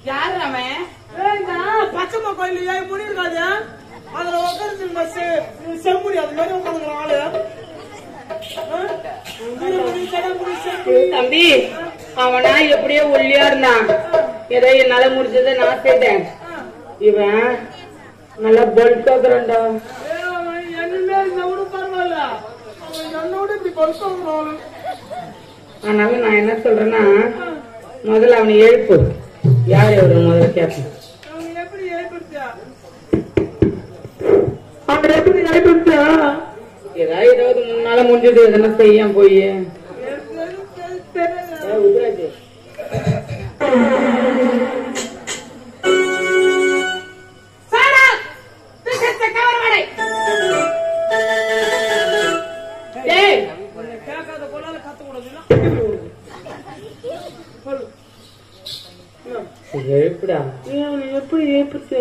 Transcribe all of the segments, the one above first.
யாரு அவன் ஏய்டா, பச்சைம்மா கோயில் ஏன் முடி இருக்காது அதுல உட்காந்து செம்முடி அது மாதிரி உட்காந்துக்கிற ஆளு ஆ? இருமுடி, ஜடமுடி, செம்முடி. தம்பி அவனா எப்படியோ ஒல்லியா இருந்தான் ஏதோ என்னால முடிஞ்சதை நான் செய்தேன் இவன் நல்லா பல்காக்குறான்டா ஏய், அவன் என்னமே இருந்தா கூட பரவாயில்ல அவன் என்னோட இப்படி படுத்தாங்க ஆளு அதனால நான் என்ன சொல்றேன்னா முதல்ல அவனை எழுப்பு யார் எவரு முதல்ல கேட்பேன் அவன் எப்படி ஏற்படுத்தியா அவன் எப்படி எழுப்பிச்சா ஏதாவது இருபது மூணு நாளா முடிஞ்சது எதனா செய்ய போய் உதராஜ் ஏய் கேட்காத கொள்ளாத கத்தக்கூடாதுன்னா எழுப்புடா எப்படி ஏற்படுத்த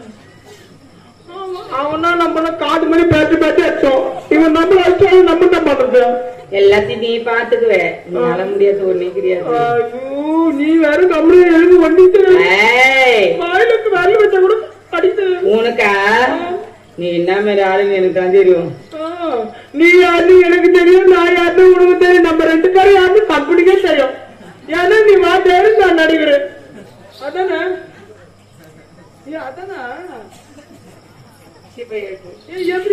அவனா நம்மள காடு மணி பேட்டு பேட்டு அடிச்சோம் இவன் நம்மள அடிச்சாலும் நம்ம என்ன பண்றது எல்லாத்தையும் நீ பாத்துக்குவே என்னால முடியாது ஒண்ணே கிடையாது ஐயோ நீ வேற நம்மளே எழுந்து வண்டிட்டு ஏய் வாயிலுக்கு வரல வச்சா கூட அடித்து உனக்கா நீ என்ன மாதிரி ஆளுன்னு எனக்கு தான் தெரியும் ஆ, நீ யாருன்னு எனக்கு தெரியும் நான் யாருன்னு உனக்கு தெரியும் நம்ம ரெண்டு பேரும் யாருன்னு கம்பெனிக்கே தெரியும் ஏன்னா நீ வாத்தியாரு நான் நடிக்கிறேன் அதானே ஏ, அதானே இப்ப எழுப்பு ஏ, எப்படி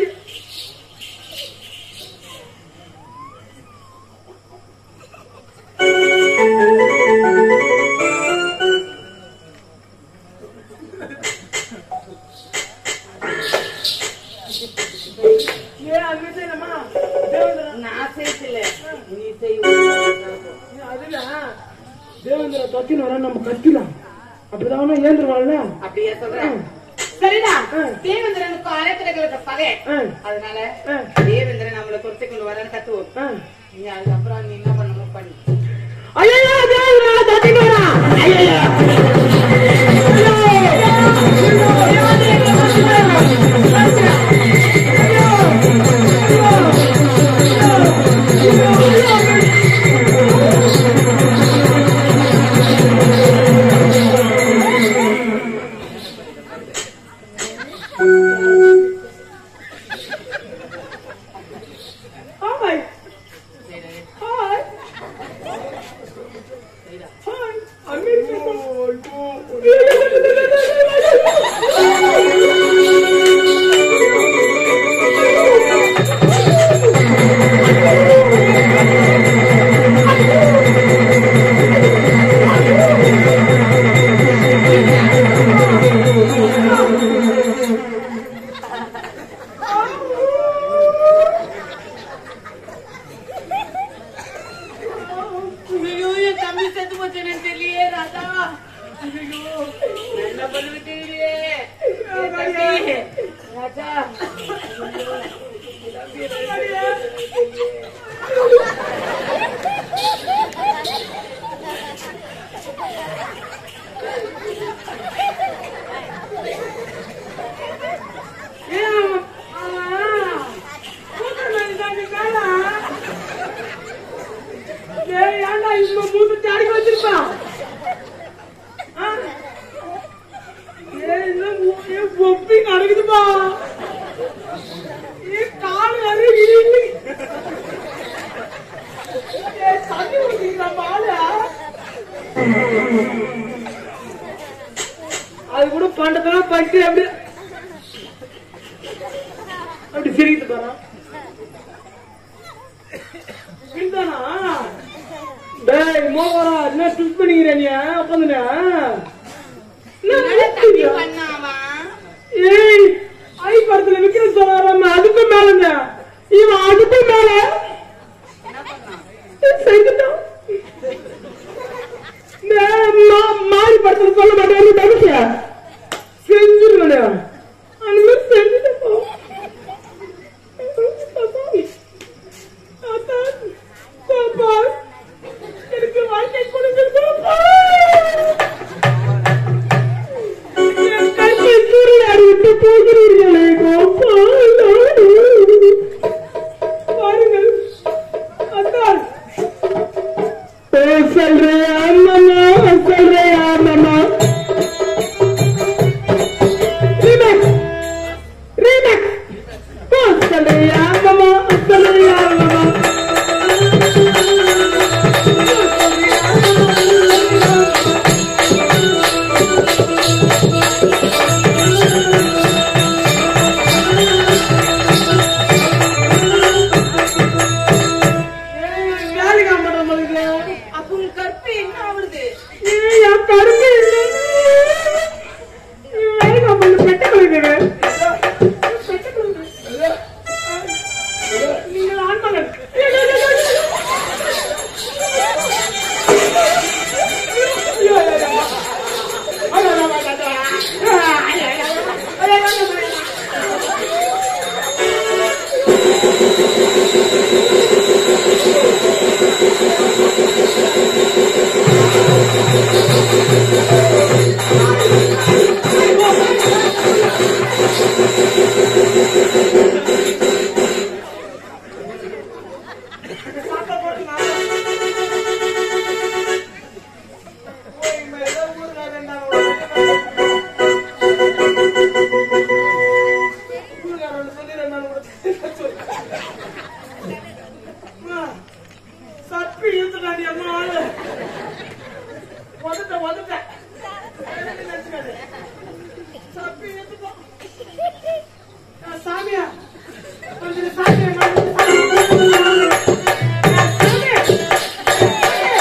ஏ அங்க செய்யணுமா தேவேந்திரா நான் செய்யல நீ செய் ஏ, அதுல தேவேந்திரா தொத்தின்னு வர நம்ம கத்திலாம் அப்படிதான் ஏந்திருவாள்ல அப்படியே சொல்றேன் சரிடா தேவேந்திரனுக்கு அரைத்திரைகளுக்கு பகை ஆ, அதனால ஆ, தேவேந்திரன் நம்மளை துரத்தி கொண்டு வரேன்னு கத்துவோம் ஆ. நீ அதுக்கப்புறம் நீ என்ன பண்ணணும் பண்ணு ஐயோ தேவேந்திரா தொத்தின்னு வரா ஐயோ Hi. Hi. Hi. America. ஐயோ என் தம்பி செத்து போச்சுன்னு தெரியலையே ராஜா ஐயோ நான் என்ன பண்ணுவேன் தெரியலையே என் தம்பி. ராஜா ஏன்டா இந்த மூணு தாடி வச்சிருப்பான் ஒப்பி நடக்குதுப்பா ஏ கால் அருகி ஏ தண்ணி ஊத்திக்கிறா பாலு அது கூட பண்டத்தெல்லாம் பட்டு அப்படி அப்படி சிரிக்கிட்டு போறான் பின்தானா டேய் மோகரா என்ன ட்விட் பண்ணிக்கிற நீ உட்காந்துனா என்னடா தம்பி பண்ணாவா ஏய் ஐ படத்துல விக்ரம் சொல்லாம அதுக்கு மேல இவன் அதுக்கு மேல என்ன பண்ணான் செய்துட்டான் நான் மா- மாறி படத்துல சொல்ல மாட்டேன் தவிர செஞ்சிருவேன் அந்த மாதிரி செஞ்சுட்டோம் பாப்பா எனக்கு வாழ்க்கை கொடுங்க பாப்பா என் கையை சூறையாடி விட்டு போகிறீர்களே கோபால் பாருங்கள் அத்தான் சொல்றியா மாமா சொல்றியா மாமா சப்பி இழுத்துட்டாடி அம்மா ஆளு வந்துட்ட வந்துட்ட சப்பி இழுத்துட்டோம் ஆ, சாமியா கொஞ்சம் சாமியா கொஞ்சம் சாமியா. ஆ, சாமி.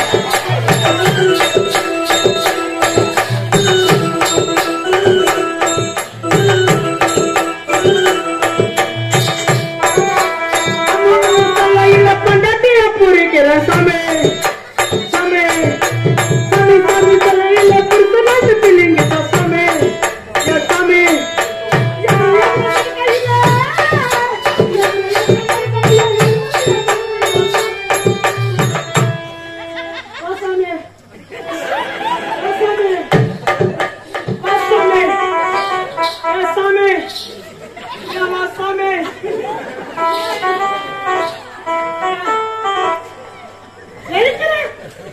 தலையில பொண்டாட்டிய புரிக்கிற சாமி சாமி சாமி சாமி தலையில புருஷனாச்சு பிள்ளைங்க சாமி ஏ சாமி வா சாமி வா சாமி வா சாமி ஏ சாமி ஏ வா சாமி இருக்கிறேன்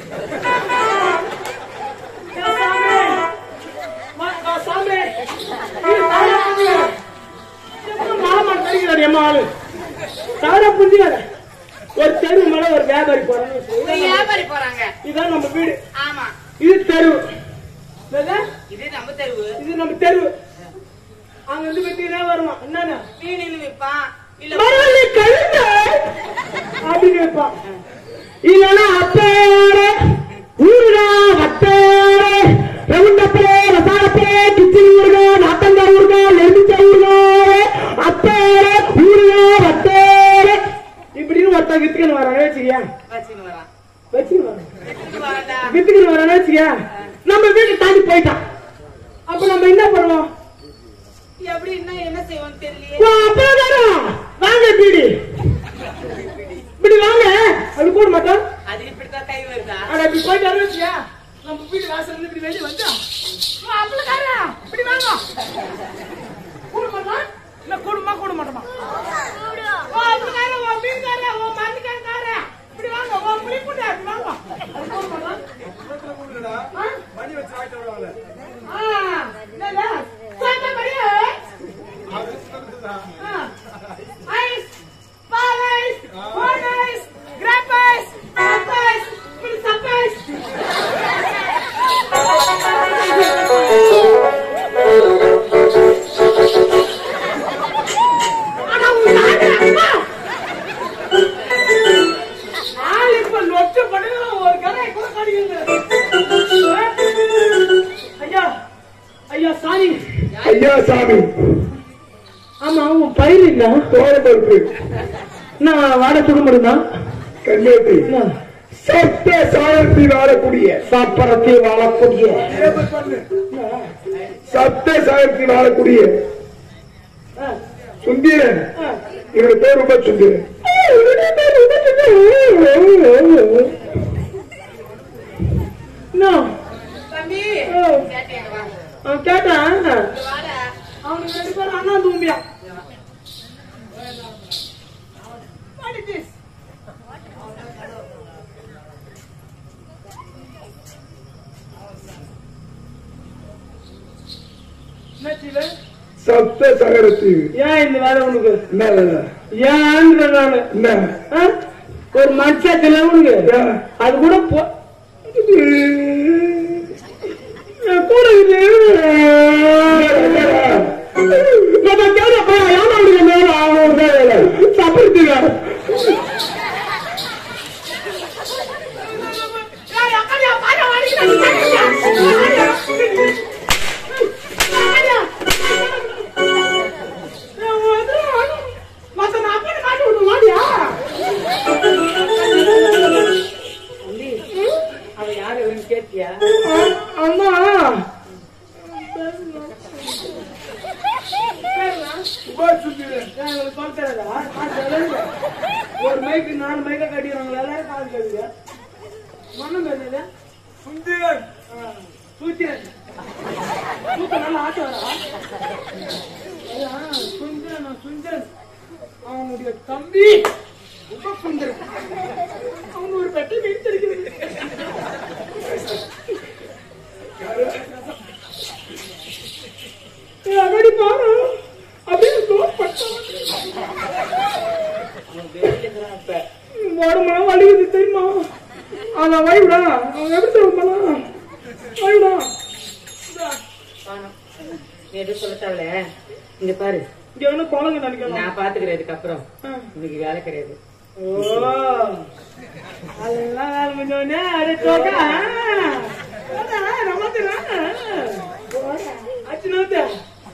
சாமி மா- ஆ, சாமி இது தாரா புஞ்சிக்கார. எத்தனை மாமா கடிக்கிறாரு எம்மா ஆளு தாரா புஞ்சிக்கார. ஒரு தெரு மேல ஒரு வியாபாரி போறான்னு வச்சுக்கோ. இந்த வியாபாரி போறாங்க இதான் நம்ம வீடு ஆமா இது தெரு என்னது? இது நம்ம தெருவு இது நம்ம தெரு அங்க இருந்து வெட்டினா வருவான் என்னன்னு மீன் விற்பான் இல்ல மரவள்ளி கழுத அப்படின்னு வைப்பான் இல்லைன்னா அத்தேரே ஊருகா வத்தேரே ரவுண்டப்பே ரசாரப்பே கிச்சிலி ஊருகா நாத்தங்காய் ஊருகா எலுமிச்சை ஊருகா அத்தேரே ஊருகா வத்தேரே இப்படின்னு ஒருத்தன் வித்துக்கணும் வரானே வச்சுக்கியா வச்சுன்னு வரான் வச்சுக்கணும் வரான் வச்சுன்னு வரான்டா வித்துக்கணும் வரானே வச்சுக்கியா நம்ம வீட்டு தாண்டி போயிட்டான் அப்ப நம்ம என்ன பண்ணுவோம் எப்படி என்ன என்ன செய்வோம் தெரியலையே வா, அப்பதானம். வாங்க பீடி இப்படி வாங்க அது கூட மாட்டோம் அது இப்படித்தான் கை வருதா ஆனா இப்படி போயிட்டு வச்சுயா நம்ம வீட்டு வாசல் இருந்து இப்படி வெளியே வந்தா வா, அப்பளக்காரா, இப்படி வாங்க கூட மாட்டோம் இல்ல கூடுமா கூட மாட்டோமா வா, அப்பளக்காரா, வா, மீன்காரா, வா, மரத்துக்காரக்காரா. இப்படி வாங்க வா, புளிப்புண்டா, இப்படி வாங்க அது கூட மாட்டோம் ஆ? ஆ, என்னடா? சாப்பிட்டா பாரு. Ah. Ice, fall ice, corn ice, grape ice, sap ice, full sap ice. ஆனா உன் நாடு அம்மா. ஆள் இப்ப நொச்சு படுகிற ஒரு கதை கூட கடிக்கிறது. ஐயா ஐயா சாரி ஐயா சாமி ஆமா உன் பயிர் என்ன தோரப்பருப்பு நான் வாட குடும்பம் கண்ணேத்தி சத்த சாயத்தில் வாழக்கூடிய சாப்பரத்தை வாழக்கூடிய சத்த சாயத்தில் வாழக்கூடிய ஆ, சுந்தீரன் ஆ. இவருடைய பேர் ரொம்ப சுந்தீரன் இன்னும், தம்பி ஓ. கேட்டேன் வா அவன் கேட்டான் இங்க வாடா அவனுக்கு ரெண்டு பேரும் அண்ணா தூம்பியா What is this? என்னாச்சு இது? சப்த சகரத்தில் ஏன் இந்த வேலை உனக்கு என்ன வேலை? ஏன் நானு என்ன ஆ? ஒரு மனுஷத்துல உனக்கு ஏன்? அது கூட போ என் கூட இது நம்ம தேவை போய் ஏமாந்துக்க மேல அவன் வேலை சாப்பிடுறதுங்க அவ யாரு இவன்னு கேட்டியா அம்மா ஒரு மைக்கு நாலு மைக்க கட்டிடுவாங்க எல்லாரும் கால் கேட்குது மனம் என்னது சுந்தீரன் ஆ. சுத்தி ரொம்ப சுந்தரம் அவன் ஒரு பெட்டை வைத்திருக்கிறது அகடி பாரு அப்படியே தோப்பட்டான் உடம்புல வலிக்குது தெரியுமா அவன் வைவிடா அவன் எப்படி தெரியுமா வைவிடா நீ எதுவும் சொல்லத்தாவல இங்க பாரு இங்க வந்து குழந்தை நினைக்கலாம் நான் பாத்துக்கிறேன் இதுக்கப்புறம் ஆ. இன்னைக்கு வேலை கிடையாது ஓ அதெல்லாம் வேலை முடிஞ்சோடனே அடே தோக்கா நமத்துனா அச்சு நோத்து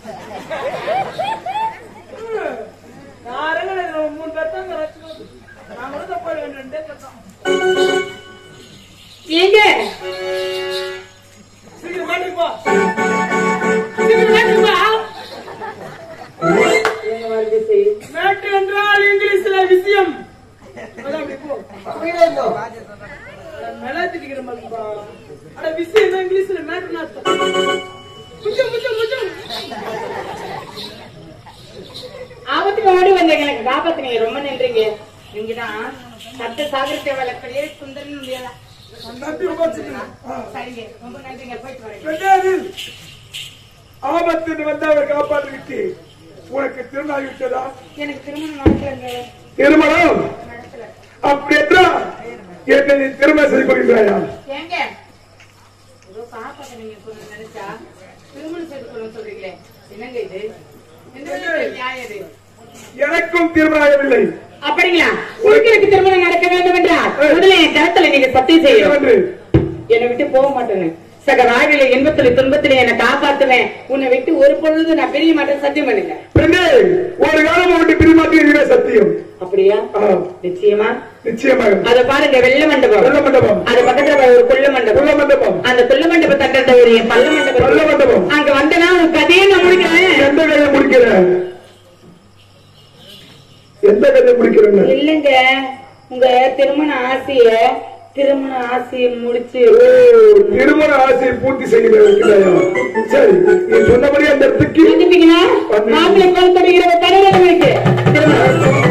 யாரும் மூணு பேர் தான் அச்சு நோத்து நான் கூட தப்பா ரெண்டே கட்டம் எங்க சீக்கிரம் மாட்டி போ சீக்கிரம் மாட்டி போ எங்க வருது செய் மேட்டு என்றால் இங்கிலீஷ்ல விஷயம் அதான் அப்படி போ மெலாத்திக்கிற மாதிரிப்பா அட விஷயம் தான் இங்கிலீஷ்ல மேட்டுன்னு அர்த்தம் முச்சம் முச்சம் முச்சம் ஆபத்துக்கு ஓடி வந்தீங்க எனக்கு காப்பாத்துனீங்க ரொம்ப நன்றிங்க நீங்கதான் சத்த சாகரத்தை வளர்க்கலையே சுந்தரன் முடியல சரிங்க ரொம்ப நன்றிங்க போயிட்டு வரேன் கிடையாது ஆபத்து வந்து அவர் காப்பாற்றி விட்டு உனக்கு திருநாள் விட்டதா எனக்கு திருமணம் நடக்கலங்க திருமணம் நடக்கல அப்படி என்றால் என்னை நீ திருமணம் செய்து கொள்கிறாயா ஏங்க ஏதோ காப்பாத்துனீங்க சொல்ல நினைச்சா திருமணம் செய்து கொள்ள சொல்றீங்களே என்னங்க இது எந்த விதத்துல நியாயம் இது எனக்கும் திருமணம் ஆகவில்லை அப்படிங்களா உங்களுக்கு எனக்கு திருமணம் நடக்க வேண்டும் என்றால் உடனே என் கருத்துல நீங்க சத்தியம் செய்யணும் என்று என்னை விட்டு போக மாட்டேன்னு சக வாழ்வில இன்பத்துல துன்பத்துல என்னை காப்பாத்துவேன் உன்னை விட்டு ஒரு பொழுது நான் பிரிய மாட்டேன் சத்தியம் பண்ணுங்க பெண்ணே ஒரு காலம் விட்டு பிரிமாற்றி சத்தியம் அப்படியா ஆ, நிச்சயமா நிச்சயமாக அத பாருங்க வெள்ள மண்டபம் வெள்ள மண்டபம் அது பக்கத்துல ஒரு கொள்ள மண்டபம் உள்ள மண்டபம் அந்த கொள்ள மண்டபம் தட்டத்த ஒரு பல்ல மண்டபம் நல்ல மண்டபம் அங்க வந்தனா உன் கதையை நான் முடிக்கிறேன் எந்த கதையை முடிக்கிற எந்த கதையை முடிக்கிறேன்னு இல்லங்க உங்க திருமண ஆசைய திருமண ஆசையை முடிச்சு ஓ, திருமண ஆசையை பூர்த்தி செய்ய வைக்கிறாயா சரி நீ சொன்னபடி அந்த இடத்துக்கு வந்துட்டீங்கன்னா மாப்பிள்ளை கொண்டு தொடங்கிற தலைவர் இருக்கு திருமணம்